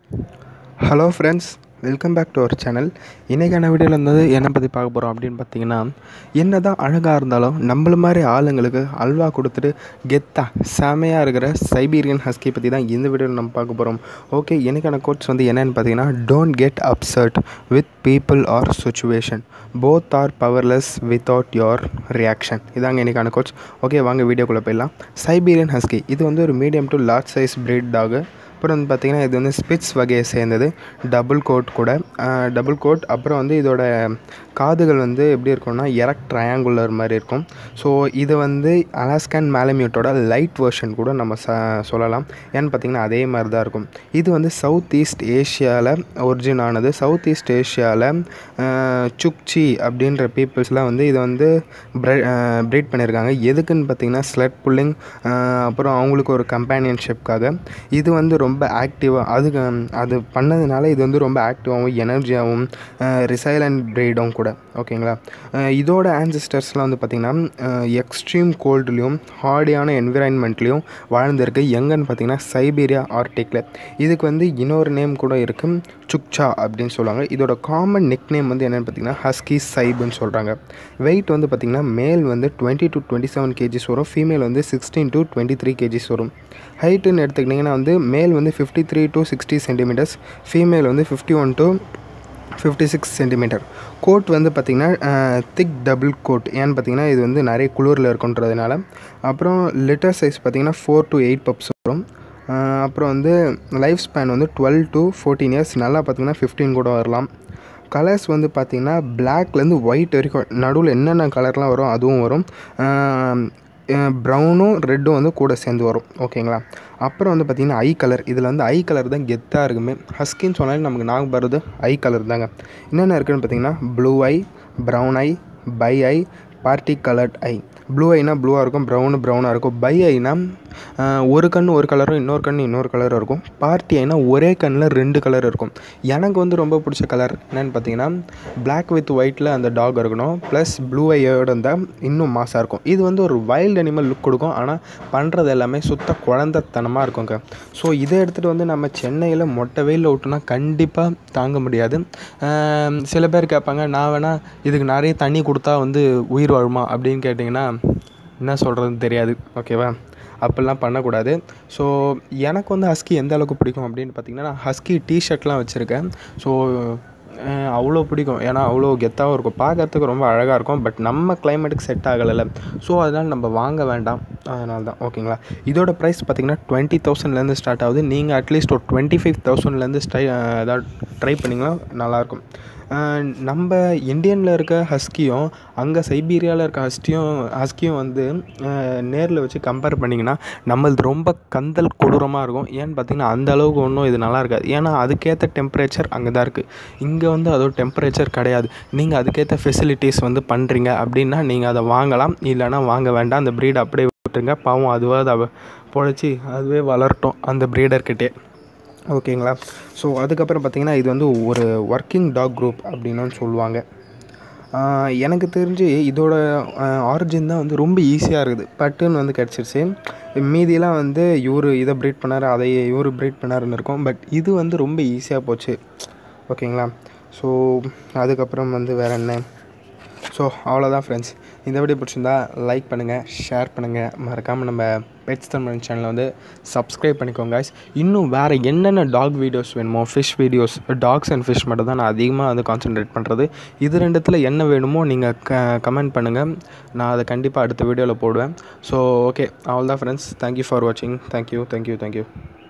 hello friends welcome back to our channel இன்றைக்கான வீடியோவில் இருந்தது என்ன பற்றி பார்க்க போகிறோம் அப்படின்னு பார்த்தீங்கன்னா என்ன தான் அழகாக இருந்தாலும் நம்மள மாதிரி ஆளுங்களுக்கு அல்வா கொடுத்துட்டு கெத்தா செமையாக இருக்கிற சைபீரியன் ஹஸ்கி பற்றி தான் இந்த வீடியோவில் நம்ம பார்க்க போகிறோம் ஓகே இன்றைக்கான கோட்ஸ் வந்து என்னென்னு பார்த்தீங்கன்னா don't get upset with people or situation both are powerless without your reaction இதாங்க இன்றைக்கான கோட்ஸ் ஓகே வாங்க வீடியோக்குள்ளே போயிடலாம் சைபீரியன் ஹஸ்கி இது வந்து ஒரு medium to large size breed dog அப்புறம் வந்து பார்த்திங்கன்னா இது வந்து ஸ்பிட்ஸ் வகையை சேர்ந்தது டபுள் கோட் கூட டபுள் கோட் அப்புறம் வந்து இதோட காதுகள் வந்து எப்படி இருக்கும்னா எரக்ட் ட்ரையாங்குலர் மாதிரி இருக்கும் ஸோ இது வந்து அலாஸ்கன் மேலமியூட்டோட லைட் வெர்ஷன் கூட நம்ம ச சொல்லலாம் ஏன்னு பார்த்திங்கன்னா அதே மாதிரி தான் இருக்கும் இது வந்து சவுத் ஈஸ்ட் ஏஷியாவில் ஒரிஜின் ஆனது சவுத் ஈஸ்ட் ஏஷியாவில் சுக்ச்சி அப்படின்ற பீப்புள்ஸ்லாம் வந்து இதை வந்து ப்ரீட் பண்ணியிருக்காங்க எதுக்குன்னு பார்த்திங்கன்னா ஸ்லெட் புல்லிங் அப்புறம் அவங்களுக்கு ஒரு கம்பேனியன்ஷிப்காக இது வந்து ரொம்ப ஆக்டிவாக அதுக்கு அது பண்ணதுனால இது வந்து ரொம்ப ஆக்டிவாகவும் எனர்ஜியாகவும் ரிசைலண்ட் ப்ரீடும் கூட ஓகேங்களா இதோட ஆன்சிஸ்டர்ஸ்லாம் வந்து பார்த்திங்கன்னா எக்ஸ்ட்ரீம் கோல்டுலேயும் ஹார்டியான என்விரான்மெண்ட்லேயும் வாழ்ந்திருக்கு எங்கன்னு பார்த்திங்கன்னா சைபீரியா ஆர்டிக்கில் இதுக்கு வந்து இன்னொரு நேம் கூட இருக்குது சுக்சா அப்படின்னு சொல்லுவாங்க இதோட காமன் நிக் நேம் வந்து என்னென்னு பார்த்தீங்கன்னா ஹஸ்கி சைபுன்னு சொல்கிறாங்க வெயிட் வந்து பார்த்திங்கன்னா மேல் வந்து twenty to twenty seven kgs வரும் ஃபீமேல் வந்து sixteen to twenty three kgs வரும் ஹைட்டுன்னு எடுத்துக்கிட்டிங்கன்னா வந்து மேல் வந்து fifty three to sixty centimetres female வந்து fifty one to fifty six centimetre coat வந்து பார்த்திங்கன்னா திக் டபுள் கோட் ஏன்னு பார்த்தீங்கன்னா இது வந்து நிறைய குளிரில் இருக்குன்றதுனால அப்புறம் லிட்டர் சைஸ் பார்த்திங்கன்னா ஃபோர் டு எயிட் பப்ஸ் வரும் அப்புறம் வந்து லைஃப் ஸ்பேன் வந்து டுவெல் டு ஃபோர்டீன் இயர்ஸ் நல்லா பார்த்திங்கன்னா ஃபிஃப்டீன் கூட வரலாம் கலர்ஸ் வந்து பார்த்திங்கன்னா பிளாக்லேருந்து ஒயிட் வரைக்கும் நடுவில் என்னென்ன கலர்லாம் வரும் அதுவும் வரும் ப்ரௌனும் ரெட்டும் வந்து கூட சேர்ந்து வரும் ஓகேங்களா அப்புறம் வந்து பார்த்திங்கன்னா ஐ கலர் இதில் வந்து ஐ கலர் தான் கெத்தாக இருக்குமே ஹஸ்கின்னு சொன்னாலே நமக்கு ஞாபகம் வருது ஐ கலர் தாங்க என்னென்ன இருக்குதுன்னு பார்த்திங்கன்னா blue eye brown eye bi eye parti coloured eye blue ஐனா ப்ளூவாக இருக்கும் ப்ரௌனு ப்ரௌனாக இருக்கும் பை ஐனா ஒரு கண் ஒரு கலரும் இன்னொரு கண் இன்னொரு கலரும் இருக்கும் பார்ட்டி ஐனா ஒரே கண்ணில் ரெண்டு கலர் இருக்கும் எனக்கு வந்து ரொம்ப பிடிச்ச கலர் என்னென்னு பார்த்தீங்கன்னா பிளாக் வித் ஒயிட்டில் அந்த டாக் இருக்கணும் ப்ளஸ் ப்ளூ ஐயோடு இருந்தால் இன்னும் மாசாக இருக்கும் இது வந்து ஒரு வைல்டு அனிமல் லுக் கொடுக்கும் ஆனால் பண்ணுறது எல்லாமே சுத்த குழந்தத்தனமாக இருக்குங்க ஸோ இதை எடுத்துகிட்டு வந்து நம்ம சென்னையில் மொட்டை வெயிலில் விட்டோன்னா கண்டிப்பாக தாங்க முடியாது சில பேர் கேட்பாங்க நான் வேணால் இதுக்கு நிறைய தண்ணி கொடுத்தா வந்து உயிர் வாழுமா அப்படின்னு கேட்டிங்கன்னா என்ன சொல்கிறதுன்னு தெரியாது ஓகேவா அப்படிலாம் பண்ணக்கூடாது ஸோ எனக்கு வந்து ஹஸ்கி எந்த அளவுக்கு பிடிக்கும் அப்படின்னு பார்த்தீங்கன்னா நான் ஹஸ்கி டிஷர்ட்லாம் வச்சுருக்கேன் ஸோ அவ்வளோ பிடிக்கும் ஏன்னா அவ்வளோ கெத்தாகவும் இருக்கும் பார்க்குறதுக்கு ரொம்ப அழகாக இருக்கும் பட் நம்ம கிளைமேட்டுக்கு செட் ஆகலை ஸோ அதனால் நம்ம வாங்க வேண்டாம் அதனால தான் ஓகேங்களா இதோட ப்ரைஸ் பார்த்திங்கன்னா டுவெண்ட்டி தௌசண்ட்லேருந்து ஸ்டார்ட் ஆகுது நீங்கள் அட்லீஸ்ட் ஒரு டுவெண்ட்டி ஃபைவ் தௌசண்ட்லேருந்து ஸ்டை ஏதாவது ட்ரை பண்ணிங்கன்னா நல்லாயிருக்கும் நம்ம இந்தியனில் இருக்க ஹஸ்கியும் அங்கே சைபீரியாவில் இருக்க ஹஸ்கியும் ஹஸ்கியும் வந்து நேரில் வச்சு கம்பேர் பண்ணிங்கன்னா நம்மளது ரொம்ப கந்தல் கொடூரமாக இருக்கும் ஏன்னு பார்த்தீங்கன்னா அந்த அளவுக்கு ஒன்றும் இது நல்லா இருக்காது ஏன்னா அதுக்கேற்ற டெம்பரேச்சர் அங்கே தான் இருக்குது இங்கே வந்து அதோட டெம்பரேச்சர் கிடையாது நீங்கள் அதுக்கேற்ற ஃபெசிலிட்டிஸ் வந்து பண்ணுறீங்க அப்படின்னா நீங்கள் அதை வாங்கலாம் இல்லைனா வாங்க வேண்டாம் அந்த ப்ரீட் அப்படியே விட்டுருங்க பாவம் அதுவாக அதை பொழைச்சி அதுவே வளரட்டும் அந்த ப்ரீடர்கிட்டே ஓகேங்களா ஸோ அதுக்கப்புறம் பார்த்திங்கன்னா இது வந்து ஒரு ஒர்க்கிங் டாக் குரூப் அப்படின்னு சொல்லுவாங்க எனக்கு தெரிஞ்சு இதோட ஆரிஜின் தான் வந்து ரொம்ப ஈஸியாக இருக்குது பட்டுன்னு வந்து கிடச்சிருச்சு மீதியெல்லாம் வந்து இவர் இதை ப்ரீட் பண்ணார் அதை இவர் ப்ரீட் பண்ணாருன்னு இருக்கும் பட் இது வந்து ரொம்ப ஈஸியாக போச்சு ஓகேங்களா ஸோ அதுக்கப்புறம் வந்து வேறு என்ன ஸோ அவ்வளோதான் ஃப்ரெண்ட்ஸ் இந்த வீடியோ பிடிச்சிருந்தா லைக் பண்ணுங்கள் ஷேர் பண்ணுங்கள் மறக்காமல் நம்ம பெட்ஸ் தமிழ் சேனலை வந்து சப்ஸ்கிரைப் பண்ணிக்கோங்க இன்னும் வேறு என்னென்ன டாக் வீடியோஸ் வேணுமோ fish videos dogs and fish மட்டும் தான் நான் அதிகமாக வந்து கான்சென்ட்ரேட் பண்ணுறது இது ரெண்டுத்தில் என்ன வேணுமோ நீங்கள் க கமெண்ட் பண்ணுங்கள் நான் அதை கண்டிப்பாக அடுத்த வீடியோவில் போடுவேன் ஸோ ஓகே அவ்வளோதான் ஃப்ரெண்ட்ஸ் தேங்க்யூ ஃபார் வாட்சிங் தேங்க்யூ தேங்க்யூ தேங்க்யூ